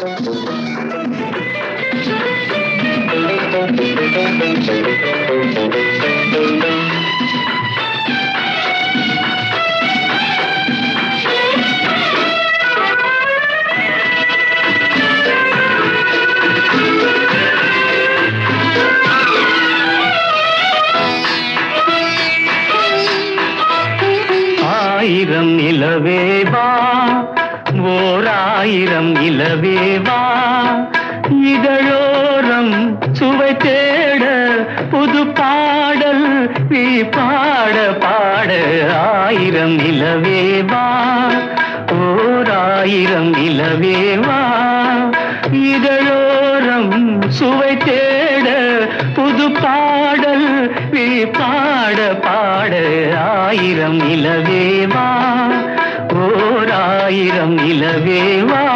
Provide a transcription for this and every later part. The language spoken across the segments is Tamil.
ஆயிரம் நிலவேவா ஓர் ஆயிரம் நிலவேவா இதழோரம் சுவை தேட புது பாடல் நீ பாட பாட ஆயிரம் நிலவேவா ஓர் ஆயிரம் நிலவேவா இதழோரம் சுவை தேட புது பாடல் நீ பாட பாட ஆயிரம் நிலவேவா ஓர் ஆயிரம் நிலவேவா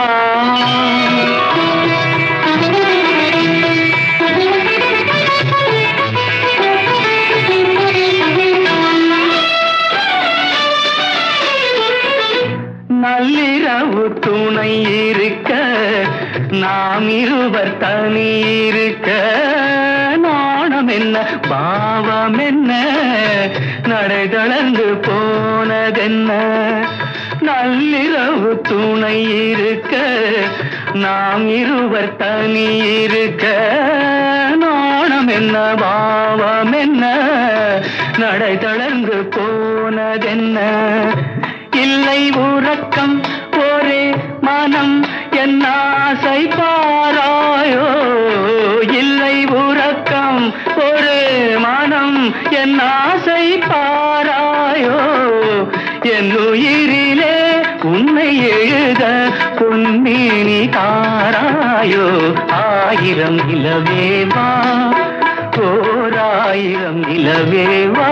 நள்ளிரவு துணை இருக்க நாம் இருவர் தனி இருக்க நாணம் என்ன பாவம் என்ன நடை தளர்ந்து போனதென்ன நள்ளிரவு துணை இருக்க நாம் இருவர் தனி இருக்க நாணம் என்ன பாவம் என்ன நடை தளர்ந்து போனதென்ன இல்லை உறக்கம் ஒரே மனம் என் ஆசை பாராயோ இல்லை உறக்கம் ஒரு மனம் என் ஆசை பாராயோ என் உயிரிலே உன்னை எழுத பொன்மேனி தாராயோ ஆயிரம் இலவேவா ஓர் ஆயிரம் இலவேவா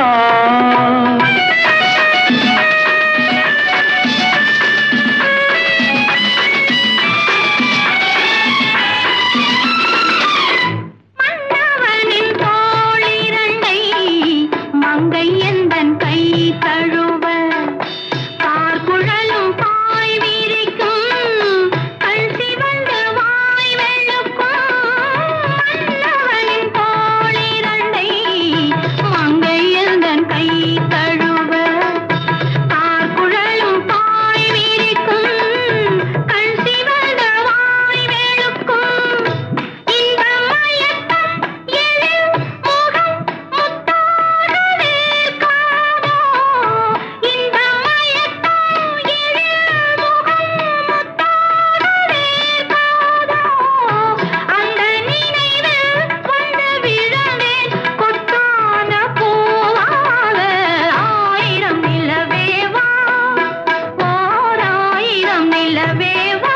மன்னவனின் தோளிரண்டை மங்கை எந்தன் கை தழுவ பார்க்குழலும் பாய் விரிக்கும் கண் சிவந்து வாய் வெளுக்கும் மன்னவனின் தோளிரண்டை மங்கை எந்தன் கை தழுவ பார்க்குழலும் பாய் விரிக்கும் கண் சிவந்து வாய் வெளுக்கும் இந்த மயக்கம் எழில் முகம் முத்தானதே காதோ இந்த மயக்கம் எழில் முகம் முத்தானதே காதோ அந்த நினைவில் வந்து விழுந்தேன் கொத்தான பூவாக ஆயிரம் நிலவேவா ஓர் ஆயிரம் நிலவேவா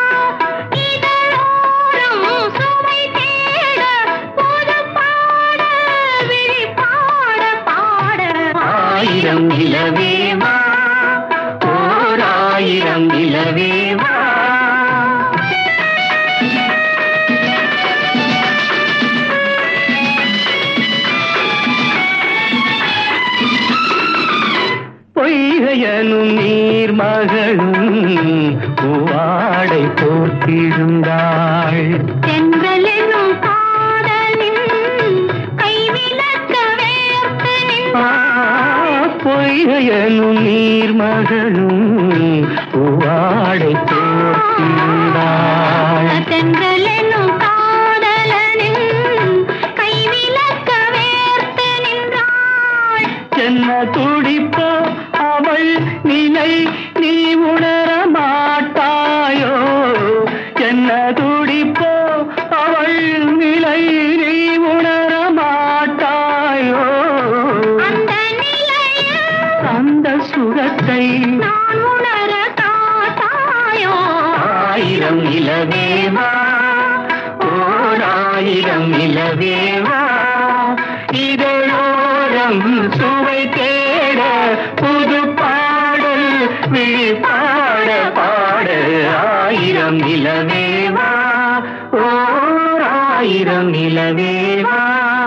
இதழோரம் சுவை தேட புது பாட விழி பாட பாட ஆயிரம் நிலவேவா ஓர் ஆயிரம் நிலவேவா பொய்கையனும் நீர்மகளும் பூவாடை போர்த்திருந்தாள் தென்றலெனும் காதலின் கைவிலக்க வேர்த்து ஆ, நின்றாள் பொய்கையனும் நீர்மகளும் பூவாடை போர்த்திருந்தாள் தென்றலெனும் காதலனின் கைவிலக்க வேர்த்து நின்றாள் என்ன துடிப்போ அவள் நிலை நீ உணர மாட்டாயோ என்ன துடிப்போ அவள் நிலை நீ உணர மாட்டாயோ அந்த நிலையில் அந்த சுகத்தை நான் உணர காட்டாயோ ஆயிரம் இலவேவா ஓர் ஆயிரம் இலவேவா இதழோரம் சுவை தேட புது பாடல் விழி பாட பாட ஆயிரம் இலவேவா ஓர் ஆயிரம் இலவேவா